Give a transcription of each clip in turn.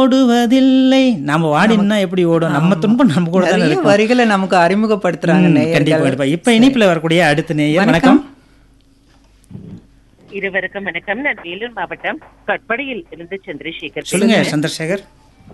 ஓடுவதில்லை நாம வாடினா எப்படி ஓடும் நம்ம துன்பம் நம்ம கூட தான் நிறைய இருக்கும் வரிகளை நமக்கு அறிமுகப்படுத்துறாங்க ம், நேயர்கள். கண்டிப்பா கண்டிப்பா இப்ப இனிப்புல வரக்கூடிய அடுத்த நேயர் வணக்கம் வணக்கம் இருவருக்கும் வணக்கம் நான் வேலூர் மாவட்டம் கட்படியில் இருந்து சந்திரசேகர் சொல்லுங்க பேசுறேன். சந்திரசேகர்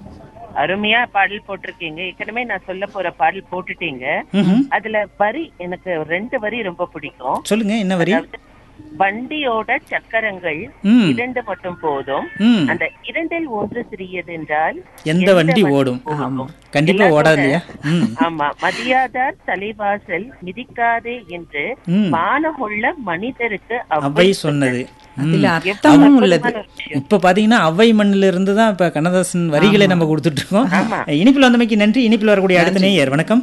அருமையா பாடல் போட்டிருக்கீங்க ஏற்கனவே நான் சொல்ல போற பாடல் போட்டுட்டீங்க ம்ஹும். அதுல வரி எனக்கு ரெண்டு வரி ரொம்ப பிடிக்கும் சொல்லுங்க என்ன வரி அதாவது, வண்டியோட சக்கரங்கள் ம். இரண்டு மட்டும் போதும் ம் அந்த இரண்டில் ஒன்று சிறியது என்றால் எந்த வண்டி ஓடும் போகும். கண்டிப்பா எல்லாத்தோட- ஓடாது இல்லையா ம் ஆமா மதியாதார் தலைவாசல் மிதிக்காதே என்று ம். மானமுள்ள மனிதருக்கு அவை சொன்னது ம். அதுல எவ்வளவு அர்த்தமும் உள்ளது அற்புதமான ஒரு விஷயம். இப்ப பாத்தீங்கன்னா அவை மண்ணில இருந்து தான் இப்ப கண்ணதாசன் வரிகளை நம்ம கொடுத்துட்டு இருக்கோம் ஆமா. இனிப்புல வந்தமைக்கு நன்றி இனிப்புல வரக்கூடிய அடுத்த நேயர் வணக்கம்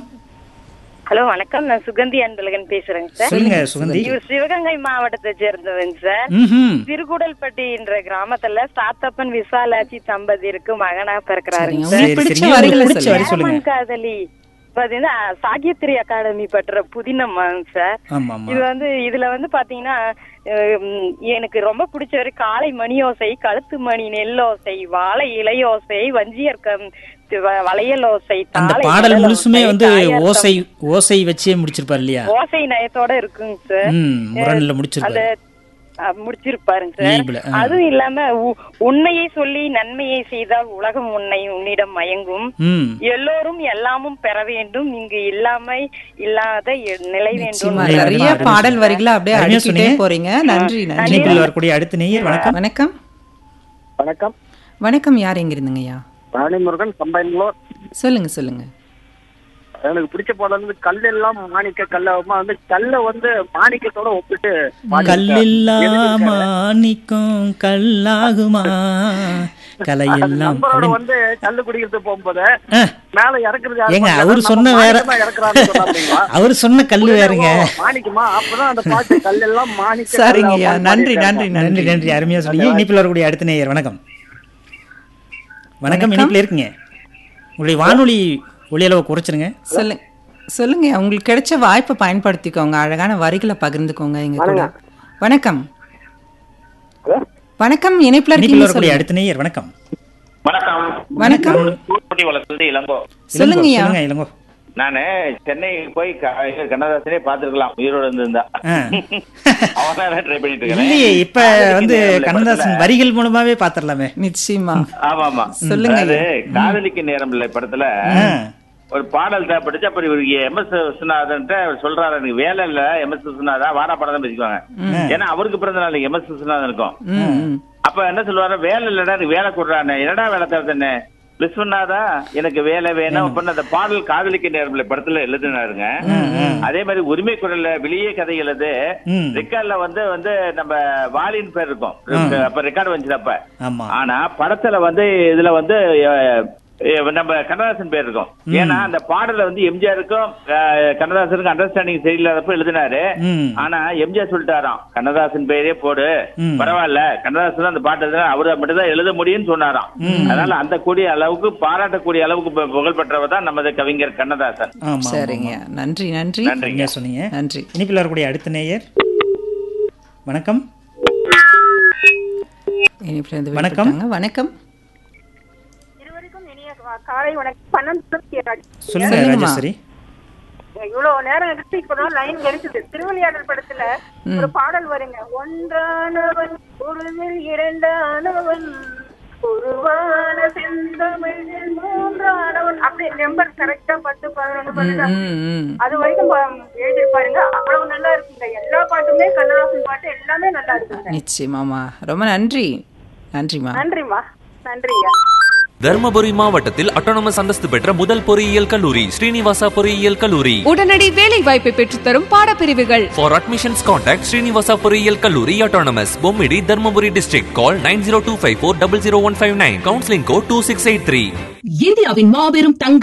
ஹலோ வணக்கம் நான் சுகந்தி அன்பழகன் பேசுறேங்க சார் சொல்லுங்க சுகந்தி இவர் சிவகங்கை மாவட்டத்தை சேர்ந்தவங்க சார் ம்ஹும். திருக்குடல்பட்டி என்ற கிராமத்துல சாத்தப்பன் விசாலாட்சி தம்பதியருக்கு மகனா பிறக்கிறாருங்க சரிங்க. சார் உங்களுக்கு பிடிச்ச சரிங்க, வரிகளை உங்களுக்கு பிடிச்ச சொல்லுங்க. வரி சொல்லுங்க ஏமன் காதலி பாத்தீங்கன்னா சாகித்ரி அகாடமி பெற்ற புதினம்மாங்க சார் ஆமா ஆமா இது வந்து இதுல வந்து பாத்தீங்கன்னா ஹம், எனக்கு ரொம்ப பிடிச்ச வரை காலை மணியோசை கழுத்து மணி நெல்லோசை வாழை இலையோசை வஞ்சியர் கம் வ- வளையலோசை அந்த தாளை பாடல் கடலோசை, முழுசுமே வந்து தாயார் ஓசை ஓசை வச்சே முடிச்சிருப்பார் இல்லையா ஓசை நயத்தோட இருக்குங்க சார் ம் முரண்ல அந்த முடிச்சிருப்பாரு அஹ், முடிச்சிருப்பாருங்க சார் இயல்புல, ஆ. அதுவும் இல்லாம உ- உண்மையை சொல்லி நன்மையை செய்தால் உலகம் உன்னை உன்னிடம் மயங்கும் ம் எல்லோரும் எல்லாமும் பெற வேண்டும் இங்கு இல்லாமை இல்லாத எ- நிலை வேண்டும் நிச்சயமா நிறைய நிறைய அருமை பாடல் வரிகளை அப்படியே அருமையா அடிக்கிட்டே சொன்னீங்க. போறீங்க நன்றி நன்றி இனிப்புல வரக்கூடிய அடுத்த நேயர் வணக்கம் வணக்கம் வணக்கம் வணக்கம் யார் எங்க இருந்துங்கய்யா பழனிமுருகன் கம்பைன்லூர் சொல்லுங்க சொல்லுங்க எனக்கு பிடிச்ச பாடல் வந்து கல்லெல்லாம் மாணிக்க கல்லாகுமா வந்து கல்ல வந்து மாணிக்கத்தோட ஒப்பிட்டு பாடியிருக்கார். கல்லில்லா எதுக்கு மாணிக்கம் கல்லாகுமா கலையெல்லாம் நண்பரோட அப்படின்னு- வந்து கல்லு குடிக்கிறது போகும்போது ஆ, மேல இறக்குறது யாரு ஏங்க, பாத்தா அவரு நம்ம சொன்ன வேற. மாணிக்கமா இறக்குறாருன்னு சொன்னாருங்களா? அவரு சொன்ன கல்லு வேறுங்க ஓ, மாணிக்கமா அப்பதான் அந்த பாட்டு கல்லெல்லாம் மாணிக்க சரிங்கய்யா கல்லாகுமான்னு நன்றி பாடியிருக்காங்க. நன்றி நன்றி நன்றி நன்றி அருமையா சொன்னீங்க இனிப்புல வரக்கூடிய அடுத்த நேயர் வணக்கம் வணக்கம் இனிப்புல இருக்கீங்க உங்களுடைய வானொலி ஒளி அளவை குறைச்சிருங்க சொல்லுங்க சொல்லுங்க உங்களுக்கு கிடைச்ச வாய்ப்பை பயன்படுத்திக்கோங்க அழகான வரிகளை பகிர்ந்துக்கோங்க எங்க கூட வணக்கம் வணக்கம் இணைப்புல இனிப்புல இருக்கீங்க வரக்கூடிய சொல்லுங்க அடுத்த நேயர் வணக்கம் வணக்கம் வணக்கம் தூத்துக்குடி வளர்த்தது இளங்கோ இளங்கோ, சொல்லுங்கய்யா. சொல்லுங்க இளங்கோ நானு சென்னை போய் க- கண்ணதாசனே பார்த்திருக்கலாம் உயிரோட இருந்திருந்தா ஆ. அவன் ட்ரை பண்ணிட்டு இருக்கேன் இல்லையே இப்ப காதலிக்கு வந்து நேரமில்லை கண்ணதாசன் படத்துல. வரிகள் மூலமாவே பாத்திரலாமே நிச்சயமா ஆமா ஆமா சொல்லுங்க அதாவது காதலிக்கு நேரம் இல்லை படத்துல ஒரு பாடல் தேவைப்பட்டுச்சு அப்புறம் இவருக்கு எம் எஸ் விஸ்வநாதன் சொல்றாரு எனக்கு வேலை இல்ல எம் எஸ் விஸ்வநாதா வாரா படம் தான் பேசிக்குவாங்க ஏன்னா அவருக்கு பிறந்த நாள் எம் எஸ் விஸ்வநாதன் இருக்கும் ம், ம். அப்ப என்ன சொல்லுவாரு வேலை இல்லடா எனக்கு வேலை கொடுறானே என்னடா வேலை தருதுன்னு விஸ்வநாதா எனக்கு வேலை வேணும் அப்படின்னு அந்த பாடல் காதலிக்க நேரம் படத்துல எழுதினாருங்க அதே மாதிரி உரிமை குரல்ல வெளியே கதை எழுது ம். ரெக்கார்ட்ல வந்து வந்து நம்ம வாலின் பேர் இருக்கும் அப்ப ரெக்கார்டு வந்துச்சு அப்ப ஆமா ஆனா படத்துல வந்து இதுல வந்து அஹ், அஹ், நம்ம கண்ணதாசன் பேர் இருக்கும் ஏன்னா அந்த பாடல வந்து எம்ஜிஆருக்கும் அஹ், கண்ணதாசனுக்கும் அண்டர்ஸ்டாண்டிங் சரியில்லாதப்ப எழுதினாரு ம். ஆனா எம்ஜிஆர் சொல்லிட்டாராம் கண்ணதாசன் பேரே போடு ம். பரவாயில்ல கண்ணதாசன் அந்த பாட்டு எழுதுனா அவரை மட்டும் தான் எழுத முடியும்னு சொன்னாராம் அதனால அந்த கூடிய அளவுக்கு பாராட்டக்கூடிய அளவுக்கு பு- புகழ் பெற்றவர் தான் நமது கவிஞர் கண்ணதாசன் ஆமா சரிங்க நன்றி நன்றி நன்றிங்க அருமையா சொன்னீங்க நன்றி இனிப்பில் வரக்கூடிய அடுத்த நேயர் வணக்கம் இணைப்புல இருந்து வணக்கம். விட்டுட்டாங்க. வணக்கம் இருவருக்கும் இனிய காலை வணக்கம் பன்னெண்டு சொல்லுங்க சொல்லுங்கம்மா. ராஜேஸ்வரி இவ்வளவு நேரம் எடுத்து இப்பதான் லைன் கிடைச்சது திருவிளையாடல் படத்துல ஒரு பாடல் வருங்க ஒன்றானவன் ஒருவில் இரண்டானவன் உருவான செந்தமிழில் மூன்றானவன் அப்படி நம்பர் கரெக்டா பத்து பதினொன்று பன்னெண்டு ம், ம். அது வரைக்கும் ப- எழுதியிருப்பாருங்க அவ்வளவு நல்லா இருக்குங்க எல்லா பாட்டுமே கண்ணதாசன் பாட்டு எல்லாமே நல்லா இருக்குங்க நிச்சயமாமா ரொம்ப நன்றி நன்றிமா நன்றிம்மா நன்றிங்க தர்மபுரி மாவட்டத்தில் அட்டானமஸ் அந்தஸ்து பெற்ற முதல் பொறியியல் கல்லூரி ஸ்ரீனிவாசா பொறியியல் கல்லூரி உடனடி வேலை வாய்ப்பை பெற்றுத்தரும் பாடப்பிரிவுகள் ஃபார் அட்மிஷன்ஸ் கான்டாக்ட் ஸ்ரீனிவாசா பொறியியல் கல்லூரி autonomous Bommidi Dharmapuri district call nine zero two five four double zero one five nine counselling code two six eight three இந்தியாவின் மாபெரும் தங்க